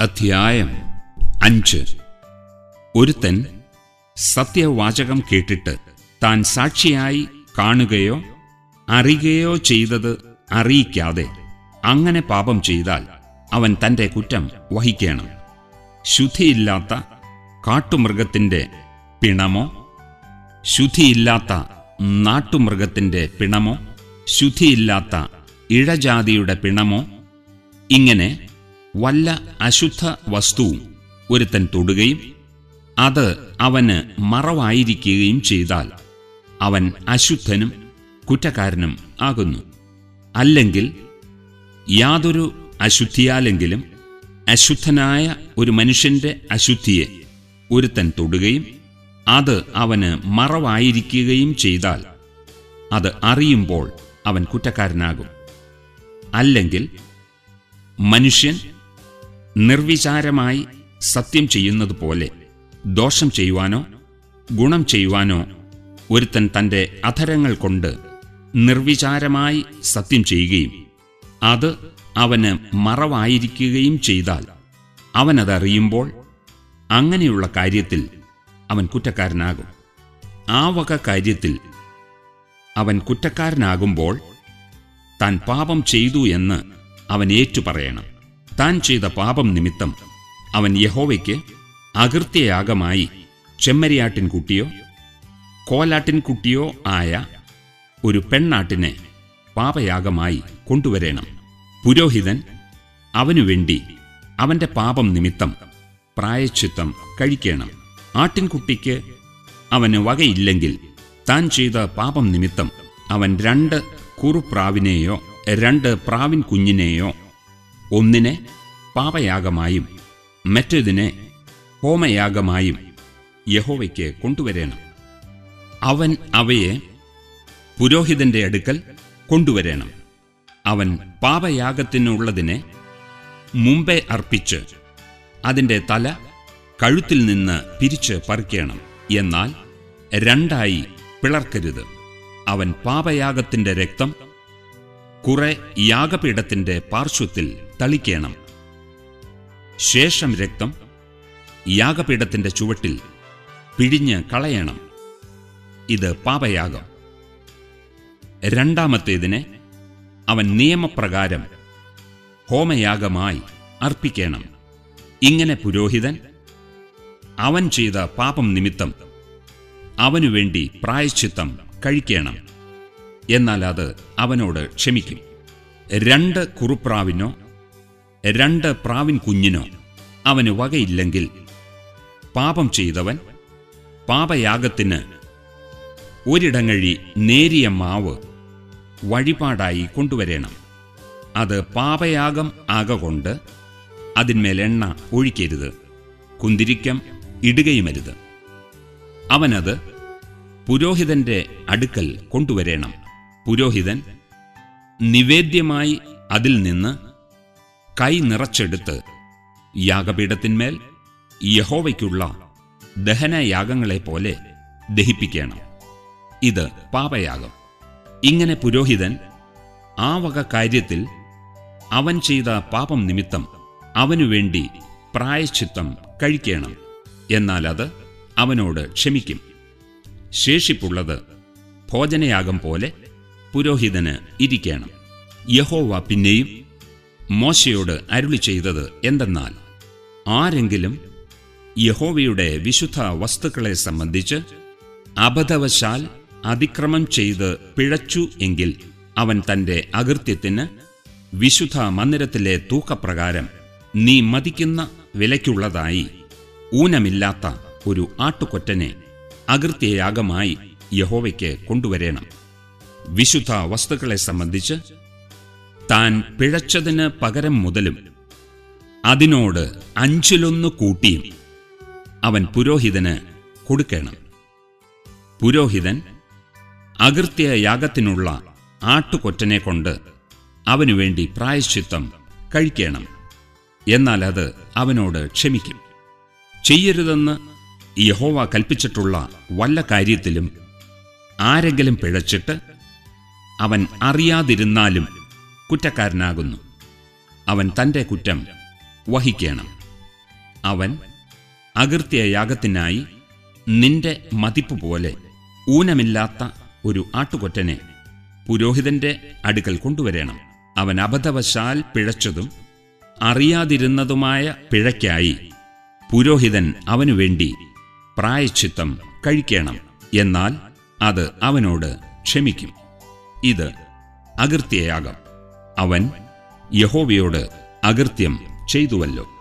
അധ്യായം അഞ്ച് ഒരുത്തൻ സത്യവാചകം കേട്ടിട്ട് താൻ സാക്ഷിയായി കാണുകയോ അറിയുകയോ ചെയ്തത് അറിയിക്കാതെ അങ്ങനെ പാപം ചെയ്താൽ അവൻ തന്റെ കുറ്റം വഹിക്കണം ശുദ്ധിയില്ലാത്ത കാട്ടുമൃഗത്തിന്റെ പിണമോ ശുദ്ധിയില്ലാത്ത നാട്ടുമൃഗത്തിന്റെ പിണമോ ശുദ്ധിയില്ലാത്ത ഇഴജാതിയുടെ പിണമോ ഇങ്ങനെ വല്ല അശുദ്ധ വസ്തുവും ഒരുത്തൻ തൊടുകയും അത് അവന് മറവായിരിക്കുകയും ചെയ്താൽ അവൻ അശുദ്ധനും കുറ്റക്കാരനും ആകുന്നു അല്ലെങ്കിൽ യാതൊരു അശുദ്ധിയാലെങ്കിലും അശുദ്ധനായ ഒരു മനുഷ്യന്റെ അശുദ്ധിയെ ഒരുത്തൻ തൊടുകയും അത് അവന് മറവായിരിക്കുകയും ചെയ്താൽ അത് അറിയുമ്പോൾ അവൻ കുറ്റക്കാരനാകും അല്ലെങ്കിൽ മനുഷ്യൻ നിർവിചാരമായി സത്യം ചെയ്യുന്നത് പോലെ ദോഷം ചെയ്യുവാനോ ഗുണം ചെയ്യുവാനോ ഒരുത്തൻ തന്റെ അധരങ്ങൾ കൊണ്ട് നിർവിചാരമായി സത്യം ചെയ്യുകയും അത് അവന് മറവായിരിക്കുകയും ചെയ്താൽ അവനതറിയുമ്പോൾ അങ്ങനെയുള്ള കാര്യത്തിൽ അവൻ കുറ്റക്കാരനാകും ആ വക കാര്യത്തിൽ അവൻ കുറ്റക്കാരനാകുമ്പോൾ താൻ പാപം ചെയ്തു എന്ന് അവൻ ഏറ്റുപറയണം താൻ ചെയ്ത പാപം നിമിത്തം അവൻ യഹോവയ്ക്ക് അകൃത്യയാഗമായി ചെമ്മരിയാട്ടിൻകുട്ടിയോ കോലാട്ടിൻകുട്ടിയോ ആയ ഒരു പെണ്ണാട്ടിനെ പാപയാഗമായി കൊണ്ടുവരേണം പുരോഹിതൻ അവനുവേണ്ടി അവന്റെ പാപം നിമിത്തം പ്രായച്ചിത്തം കഴിക്കണം ആട്ടിൻകുട്ടിക്ക് അവന് വകയില്ലെങ്കിൽ താൻ ചെയ്ത പാപം നിമിത്തം അവൻ രണ്ട് കുറുപ്രാവിനെയോ രണ്ട് പ്രാവിൻ കുഞ്ഞിനെയോ ഒന്നിനെ പാപയാഗമായും മറ്റേതിനെ ഹോമയാഗമായും യഹോവയ്ക്ക് കൊണ്ടുവരേണം അവൻ അവയെ പുരോഹിതന്റെ അടുക്കൽ കൊണ്ടുവരേണം അവൻ പാപയാഗത്തിനുള്ളതിനെ മുമ്പേ അർപ്പിച്ച് അതിന്റെ തല കഴുത്തിൽ നിന്ന് പിരിച്ച് പറിക്കണം എന്നാൽ രണ്ടായി പിളർക്കരുത് അവൻ പാപയാഗത്തിന്റെ രക്തം കുറെ യാഗപീഠത്തിന്റെ പാർശ്വത്തിൽ തളിക്കണം ശേഷം രക്തം യാഗപീഠത്തിന്റെ ചുവട്ടിൽ പിഴിഞ്ഞ് കളയണം ഇത് പാപയാഗം രണ്ടാമത്തേതിനെ അവൻ നിയമപ്രകാരം ഹോമയാഗമായി അർപ്പിക്കണം ഇങ്ങനെ പുരോഹിതൻ അവൻ ചെയ്ത പാപം നിമിത്തം അവനുവേണ്ടി പ്രായശ്ചിത്തം കഴിക്കണം എന്നാൽ അത് അവനോട് ക്ഷമിക്കും രണ്ട് കുറുപ്രാവിനോ രണ്ട് പ്രാവിൻ കുഞ്ഞിനോ അവന് വകയില്ലെങ്കിൽ പാപം ചെയ്തവൻ പാപയാഗത്തിന് ഒരിടങ്ങഴി നേരിയ മാവ് വഴിപാടായി കൊണ്ടുവരേണം അത് പാപയാഗം ആകൊണ്ട് അതിന്മേൽ എണ്ണ ഒഴിക്കരുത് കുന്തിരിക്കം ഇടുകയുമരുത് അവനത് പുരോഹിതന്റെ അടുക്കൽ കൊണ്ടുവരേണം പുരോഹിതൻ നിവേദ്യമായി അതിൽ നിന്ന് കൈ നിറച്ചെടുത്ത് യാഗപീഠത്തിന്മേൽ യഹോവയ്ക്കുള്ള ദഹനയാഗങ്ങളെ പോലെ ദഹിപ്പിക്കണം ഇത് പാപയാഗം ഇങ്ങനെ പുരോഹിതൻ ആ വക കാര്യത്തിൽ അവൻ ചെയ്ത പാപം നിമിത്തം അവനുവേണ്ടി പ്രായശ്ചിത്തം കഴിക്കണം എന്നാൽ അത് അവനോട് ക്ഷമിക്കും ശേഷിപ്പുള്ളത് ഭോജനയാഗം പോലെ പുരോഹിതന് ഇരിക്കണം യഹോവ പിന്നെയും മോശയോട് അരുളി ചെയ്തത് എന്തെന്നാൽ ആരെങ്കിലും യഹോവയുടെ വിശുദ്ധ വസ്തുക്കളെ സംബന്ധിച്ച് അബദ്ധവശാൽ അതിക്രമം ചെയ്ത് പിഴച്ചു എങ്കിൽ അവൻ തന്റെ അകൃത്യത്തിന് വിശുദ്ധ മന്ദിരത്തിലെ തൂക്കപ്രകാരം നീ മതിക്കുന്ന വിലയ്ക്കുള്ളതായി ഊനമില്ലാത്ത ഒരു ആട്ടുകൊറ്റനെ അകൃത്യയാഗമായി യഹോവയ്ക്ക് കൊണ്ടുവരേണം വിശുദ്ധ വസ്തുക്കളെ സംബന്ധിച്ച് താൻ പിഴച്ചതിന് പകരം മുതലും അതിനോട് അഞ്ചിലൊന്ന് കൂട്ടിയും അവൻ പുരോഹിതന് കൊടുക്കണം പുരോഹിതൻ അകൃത്യയാഗത്തിനുള്ള ആട്ടുകൊറ്റനെ കൊണ്ട് അവനുവേണ്ടി പ്രായശ്ചിത്തം കഴിക്കണം എന്നാൽ അത് അവനോട് ക്ഷമിക്കും ചെയ്യരുതെന്ന് യഹോവ കൽപ്പിച്ചിട്ടുള്ള വല്ല കാര്യത്തിലും ആരെങ്കിലും പിഴച്ചിട്ട് അവൻ അറിയാതിരുന്നാലും കുറ്റക്കാരനാകുന്നു അവൻ തന്റെ കുറ്റം വഹിക്കണം അവൻ അകൃത്യയാഗത്തിനായി നിന്റെ മതിപ്പ് പോലെ ഊനമില്ലാത്ത ഒരു ആട്ടുകൊറ്റനെ പുരോഹിതന്റെ അടുക്കൽ കൊണ്ടുവരേണം അവൻ അബദ്ധവശാൽ പിഴച്ചതും അറിയാതിരുന്നതുമായ പിഴയ്ക്കായി പുരോഹിതൻ അവനുവേണ്ടി പ്രായശ്ചിത്തം കഴിക്കണം എന്നാൽ അത് അവനോട് ക്ഷമിക്കും ഇത് അകൃത്യയാഗം അവൻ യഹോവയോട് അകൃത്യം ചെയ്തുവല്ലോ